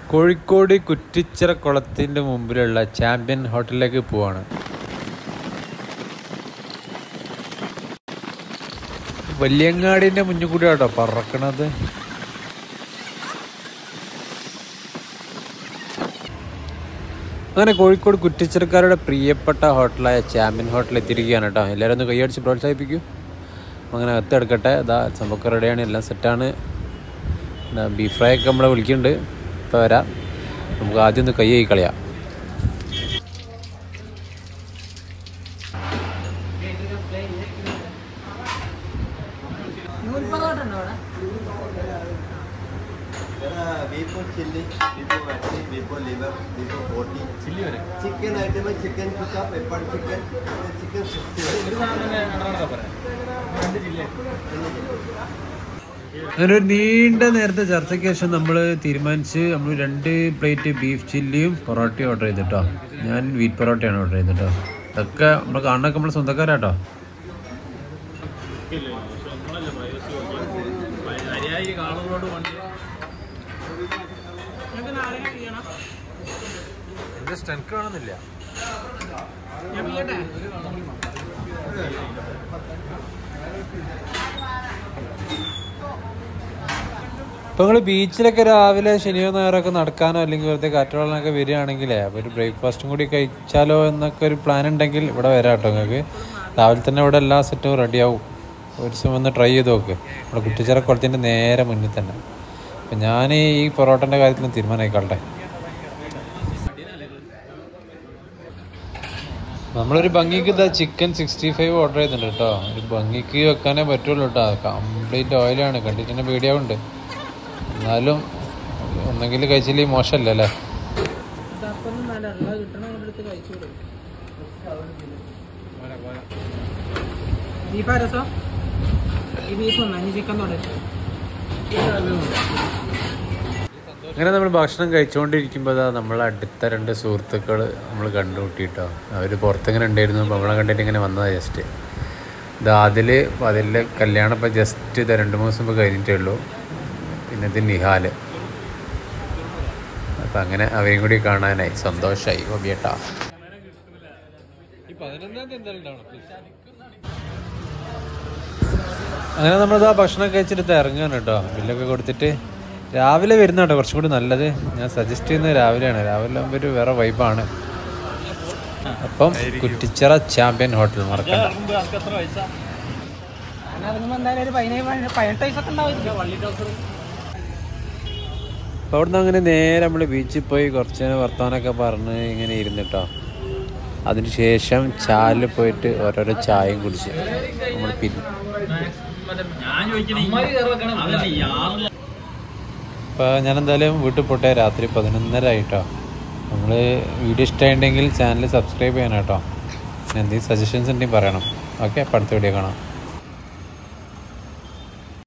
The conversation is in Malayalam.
കോഴിക്കോട് കുറ്റിച്ചിറ കുളത്തിൻ്റെ മുമ്പിലുള്ള ചാമ്പ്യൻ ഹോട്ടലിലേക്ക് പോവാണ് വല്യങ്ങാടിൻ്റെ മുന്നിൽ കൂടി കേട്ടോ പറക്കണത് അങ്ങനെ കോഴിക്കോട് കുറ്റിച്ചിറക്കാരുടെ പ്രിയപ്പെട്ട ഹോട്ടലായ ചാമ്പ്യൻ ഹോട്ടലിൽ എത്തിയിരിക്കുകയാണ് കേട്ടോ എല്ലാവരും ഒന്ന് കൈയടിച്ച് പ്രോത്സാഹിപ്പിക്കൂ അങ്ങനെ അകത്തെടുക്കട്ടെ ഇതാ സംഭവം റെഡിയാണ് എല്ലാം സെറ്റാണ് ബീഫ് ഫ്രൈ ഒക്കെ നമ്മളെ വിളിക്കുന്നുണ്ട് ഇപ്പോൾ വരാം നമുക്ക് ആദ്യം ഒന്ന് കൈ കൈ കളയാം ബീഫ് ചില്ലി ബീഫ് വരട്ടി ബീഫ് ലിവർ ബീഫ് ബോട്ടി ചില്ലി വരെ ചിക്കൻ ഐറ്റം ചിക്കൻ ചുക്ക പെപ്പർ ചിക്കൻ ചിക്കൻ സിക്സ്റ്റി അങ്ങനെ ഒരു നീണ്ട നേരത്തെ ചർച്ചയ്ക്ക് ശേഷം നമ്മൾ തീരുമാനിച്ച് നമ്മൾ രണ്ട് പ്ലേറ്റ് ബീഫ് ചില്ലിയും പൊറോട്ടയും ഓർഡർ ചെയ്തിട്ടോ ഞാൻ വീറ്റ് പൊറോട്ടയാണ് ഓർഡർ ചെയ്തിട്ടോ ഇതൊക്കെ നമ്മൾ കാണാനൊക്കെ നമ്മൾ സ്വന്തക്കാരാട്ടോ എന്റെ സ്ട്രെങ്ത് കാണുന്നില്ല ഇപ്പൊ നിങ്ങൾ ബീച്ചിലൊക്കെ രാവിലെ ശനിയോ ഞായറൊക്കെ നടക്കാനോ അല്ലെങ്കിൽ വെറുതെ കാറ്റുവെള്ളമൊക്കെ വരികയാണെങ്കിലേ അപ്പോൾ ഒരു ബ്രേക്ക്ഫാസ്റ്റും കൂടി കഴിച്ചാലോ എന്നൊക്കെ ഒരു പ്ലാൻ ഉണ്ടെങ്കിൽ ഇവിടെ വരാം കേട്ടോ നിങ്ങൾക്ക് രാവിലെ തന്നെ ഇവിടെ എല്ലാ സെറ്റും റെഡിയാവും ഒരു ദിവസം വന്ന് ട്രൈ ചെയ്ത് നോക്ക് ഇവിടെ കുറ്റിച്ചിറ കുളത്തിൻ്റെ നേരെ മുന്നിൽ തന്നെ അപ്പം ഞാൻ ഈ പൊറോട്ടൻ്റെ കാര്യത്തിൽ തീരുമാനമായിക്കോട്ടെ നമ്മളൊരു ഭംഗിക്ക് ഇതാ ചിക്കൻ സിക്സ്റ്റി ഫൈവ് ഓർഡർ ചെയ്തിട്ടുണ്ട് കേട്ടോ ഒരു ഭംഗിക്ക് വെക്കാനേ പറ്റുള്ളൂ കേട്ടോ കംപ്ലീറ്റ് ഓയിലാണ് കണ്ടിട്ട് തന്നെ പേടിയാവുണ്ട് എന്നാലും ഒന്നെങ്കിൽ കഴിച്ചില്ലേ മോശമല്ലേ അല്ലേ ബീഫ് അരസോ ഈ ബീഫ് ഒന്നാ ഇനി ചിക്കൻ തുടങ്ങി അങ്ങനെ നമ്മൾ ഭക്ഷണം കഴിച്ചുകൊണ്ടിരിക്കുമ്പോൾ ഇതാ നമ്മളെ അടുത്ത രണ്ട് സുഹൃത്തുക്കൾ നമ്മൾ കണ്ടുമുട്ടിട്ടോ അവർ പുറത്തിങ്ങനെ ഉണ്ടായിരുന്നു അപ്പോൾ നമ്മളെ കണ്ടിട്ട് ഇങ്ങനെ വന്നതാണ് ജസ്റ്റ് ഇത് അതിൽ അതിലെ കല്യാണം ഇപ്പം ജസ്റ്റ് ഇത് രണ്ട് മൂന്ന് ദിവസം മുമ്പ് കഴിഞ്ഞിട്ടേ ഉള്ളൂ പിന്നെ ഇത് നിഹാല് അപ്പം അങ്ങനെ അവരെയും കൂടി കാണാനായി സന്തോഷമായി ഒബിയേട്ടാ അങ്ങനെ നമ്മളിതാ ഭക്ഷണം കഴിച്ചിട്ട് ഇറങ്ങാണ് കേട്ടോ ബില്ലൊക്കെ കൊടുത്തിട്ട് രാവിലെ വരുന്ന കേട്ടോ കുറച്ചും കൂടി നല്ലത് ഞാൻ സജസ്റ്റ് ചെയ്യുന്നത് രാവിലെയാണ് രാവിലെ ആകുമ്പോൾ ഒരു വേറെ വൈബാണ് അപ്പം കുറ്റിച്ചിറ ചാമ്പ്യൻ ഹോട്ടൽ മറക്കണ്ട അങ്ങനെ ഇറങ്ങുമ്പോൾ എന്തായാലും ഒരു പതിനേഴ് പതിനെട്ട് പതിനെട്ട് വയസ്സൊക്കെ ഉണ്ടാവും വള്ളി ടൗസർ അപ്പോൾ അവിടുന്ന് അങ്ങനെ നേരെ നമ്മൾ ബീച്ചിൽ പോയി കുറച്ച് നേരം വർത്തമാനമൊക്കെ പറഞ്ഞ് ഇങ്ങനെ ഇരുന്നിട്ടോ അതിനുശേഷം ചാലിൽ പോയിട്ട് ഓരോരോ ചായയും കുടിച്ച് നമ്മൾ പിന്നെ അപ്പോൾ ഞാൻ എന്തായാലും വീട്ടിൽ പോട്ടെ രാത്രി പതിനൊന്നര ആയിട്ടോ നമ്മൾ വീഡിയോ ഇഷ്ടമായിട്ടുണ്ടെങ്കിൽ ചാനൽ സബ്സ്ക്രൈബ് ചെയ്യണം കേട്ടോ എന്തെങ്കിലും സജഷൻസ് ഉണ്ടെങ്കിൽ പറയണം ഓക്കെ അപ്പോൾ അടുത്ത വീഡിയോ കാണാം